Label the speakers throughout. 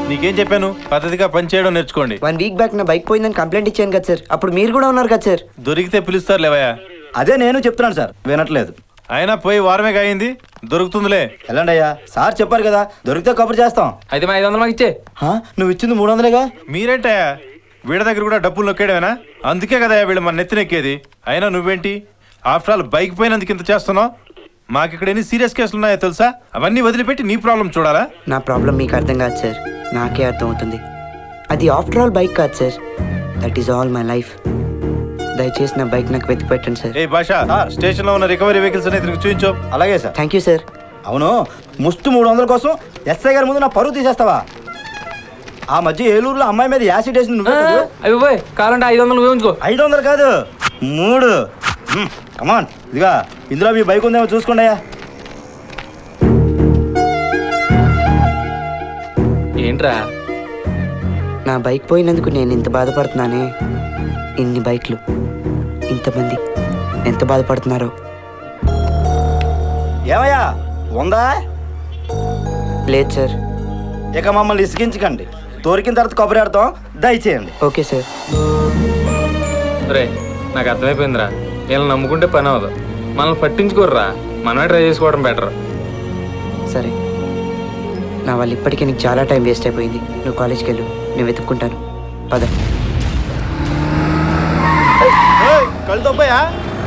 Speaker 1: నీకేం చెప్పాను పద్ధతిగా పని చేయడం నేర్చుకోండి
Speaker 2: వన్ వీక్ బ్యాక్ నా బైక్ పోయిందని కంప్లైంట్ ఇచ్చాను కదా సార్ అప్పుడు మీరు కూడా ఉన్నారు కదా సార్
Speaker 1: దొరికితే పిలుస్తారు లేవయ్యా
Speaker 3: అదే నేను చెప్తున్నాను సార్ వినట్లేదు
Speaker 1: అయినా పోయి వారమే అయింది దొరుకుతుందిలే
Speaker 3: వెళ్ళండి అయ్యా సార్ చెప్పారు కదా దొరికితే కబురు చేస్తాం
Speaker 4: అయితే మా ఐదు వందలు మాకు ఇచ్చే
Speaker 3: హా? నువ్వు ఇచ్చింది మూడు వందలేగా
Speaker 1: మీరేంటయ్యా వీళ్ళ దగ్గర కూడా డబ్బులు నొక్కేయడమేనా అందుకే కదా వీళ్ళు మన నెత్తినెక్కేది అయినా నువ్వేంటి ఆఫ్టర్ ఆల్ బైక్ పోయినందుకు ఇంత చేస్తున్నావు మాకు ఇక్కడ ఎన్ని సీరియస్ కేసులు ఉన్నాయో తెలుసా అవన్నీ వదిలిపెట్టి నీ ప్రాబ్లం చూడాలా
Speaker 2: నా ప్రాబ్లం మీకు అర్థం కాదు సార్ నాకే అర్థం అవుతుంది అది ఆఫ్టర్ ఆల్ బైక్ కాదు sir that is all my life దయచేసి నా బైక్ నాకు వెతికి పెట్టండి సార్
Speaker 1: ఏ భాష స్టేషన్ లో ఉన్న రికవరీ వెహికల్స్ అనేది ఇతనికి చూపించు
Speaker 3: అలాగే సార్
Speaker 2: థ్యాంక్ యూ సార్
Speaker 3: అవును ముష్టి మూడు వందల కోసం ఎస్ఐ గారి ముందు నా పరువు తీసేస్తావా ఆ మధ్య ఏలూరులో అమ్మాయి మీద యాసిడ్ వేసింది నువ్వే కదా?
Speaker 4: అవి పోయి కావాలంటే ఐదు వందలు నువ్వే ఉంచుకో
Speaker 3: ఐదు వందలు కాదు మూడు కమాన్ ఇదిగా ఇందులో మీ బైక్ ఉందేమో చూసుకోండి అయ్యా
Speaker 4: ఏంట్రా
Speaker 2: నా బైక్ పోయినందుకు నేను ఇంత బాధపడుతున్నానే ఇన్ని బైక్లు ఇంతమంది ఎంత బాధపడుతున్నారో
Speaker 3: ఏమయ్యా ఉందా
Speaker 2: లేదు సార్
Speaker 3: ఇక మమ్మల్ని ఇసిగించకండి దొరికిన తర్వాత కొబ్బరి ఆడతాం దయచేయండి
Speaker 2: ఓకే సార్
Speaker 4: రే నాకు అర్థమైపోయిందిరా వీళ్ళని నమ్ముకుంటే పని అవ్వదు మనల్ని పట్టించుకోర్రా మనమే ట్రై చేసుకోవడం బెటర్
Speaker 2: సరే నా వాళ్ళు ఇప్పటికే నీకు చాలా టైం వేస్ట్ అయిపోయింది నువ్వు కాలేజ్కి వెళ్ళు నేను వెతుక్కుంటాను పద
Speaker 1: కళ్ళు తప్పయా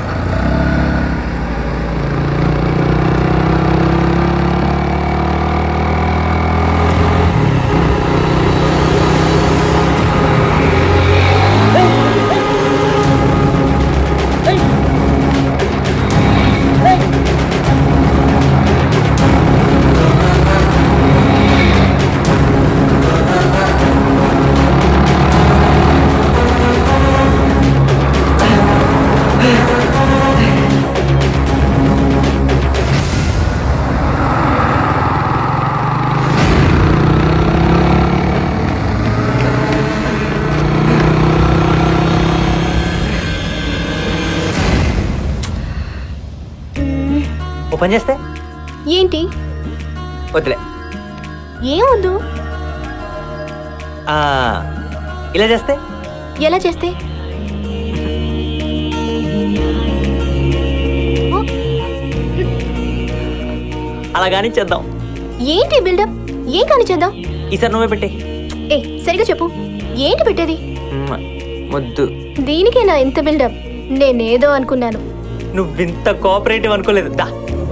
Speaker 5: ఓ పని చేస్తే
Speaker 6: ఏంటి
Speaker 5: వద్దులే
Speaker 6: ఏముందు
Speaker 5: ఆ, ఇలా చేస్తే
Speaker 6: ఎలా చేస్తే
Speaker 5: అలా కానీ చేద్దాం
Speaker 6: ఏంటి బిల్డప్ ఏం కాని చేద్దాం
Speaker 5: ఈసారి నువ్వే పెట్టే
Speaker 6: ఏ సరిగా చెప్పు ఏంటి పెట్టేది
Speaker 5: ముద్దు
Speaker 6: దీనికేనా ఇంత బిల్డప్ నేనేదో అనుకున్నాను
Speaker 5: నువ్వింత కోఆపరేటివ్ అనుకోలేదు దా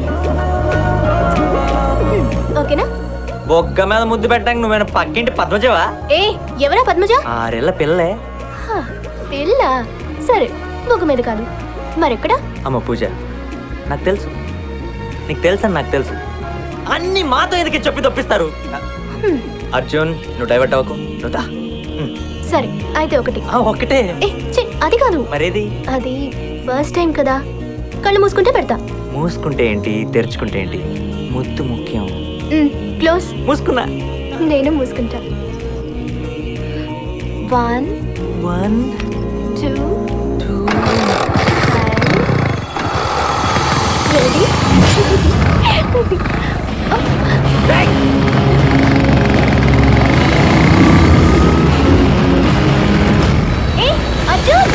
Speaker 6: ఓకేనా
Speaker 5: బొగ్గ మీద ముద్దు పెట్టడానికి నువ్వేనా పక్కింటి పద్మజవా
Speaker 6: ఏ ఎవరా పద్మజ
Speaker 5: ఆరేళ్ల పిల్లలే
Speaker 6: హ, పిల్ల సరే బొగ్గు మీద కాదు మరెక్కడా
Speaker 5: అమ్మ పూజ నాకు తెలుసు నీకు తెలుసు అని నాకు తెలుసు అన్ని మాతో ఎందుకు చెప్పి తప్పిస్తారు అర్జున్ నువ్వు డైవర్ట్ అవ్వకు నువ్వు దా ఉమ్.
Speaker 6: సరే అయితే ఒకటి
Speaker 5: ఆ, ఒక్కటే
Speaker 6: ఏ ఛీ, అది కాదు
Speaker 5: మరేది
Speaker 6: అది ఫస్ట్ టైం కదా కళ్ళు మూసుకుంటే పెడతా
Speaker 5: మూసుకుంటే ఏంటి తెరుచుకుంటే ఏంటి ముద్దు ముఖ్యం
Speaker 6: మ్, క్లోజ్
Speaker 5: మూసుకున్నా
Speaker 6: నేను మూసుకుంటా వన్
Speaker 5: వన్
Speaker 6: టూ రెడీ ఏ అర్జున్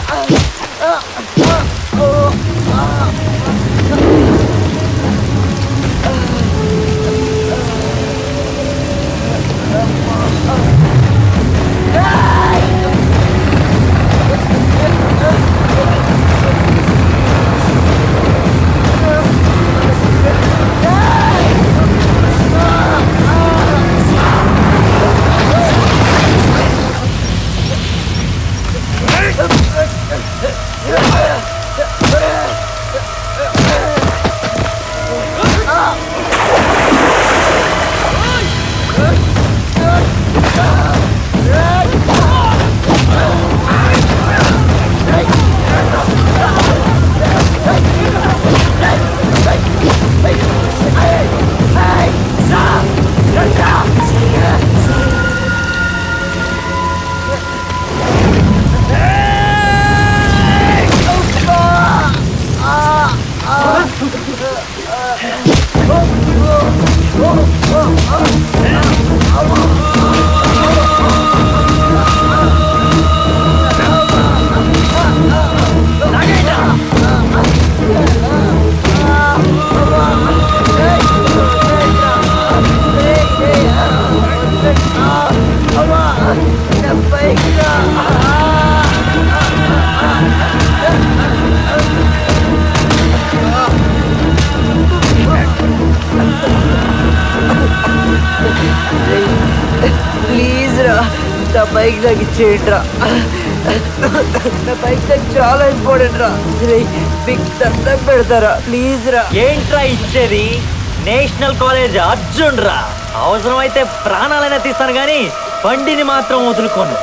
Speaker 2: ప్లీజ్ రా నా బైక్ నాకు ఇచ్చేయండి రా నా బైక్ నాకు చాలా ఇంపార్టెంట్ రా రేయ్, మీకు దండం పెడతారా ప్లీజ్ రా
Speaker 5: ఏంట్రా ఇచ్చేది నేషనల్ కాలేజ్ అర్జున్ రా అవసరమైతే ప్రాణాలైనా తీస్తాను కానీ బండిని మాత్రం వదులుకోను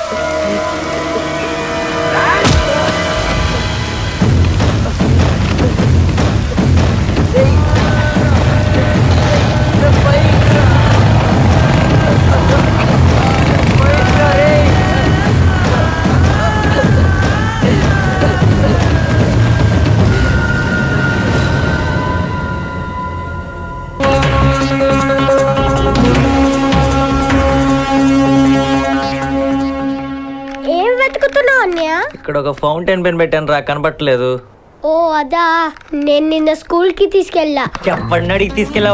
Speaker 2: నా బైక్ రా బైక్ రా రేయ్.
Speaker 6: ఏం వెతుకుతున్నావు అన్నయ్య
Speaker 5: ఇక్కడ ఒక ఫౌంటైన్ పెన్ పెట్టాను రా కనపట్లేదు
Speaker 6: ఓ అదా నేను నిన్న స్కూల్ కి తీసుకెళ్ళా
Speaker 5: చెప్పండి అడిగి తీసుకెళ్ళా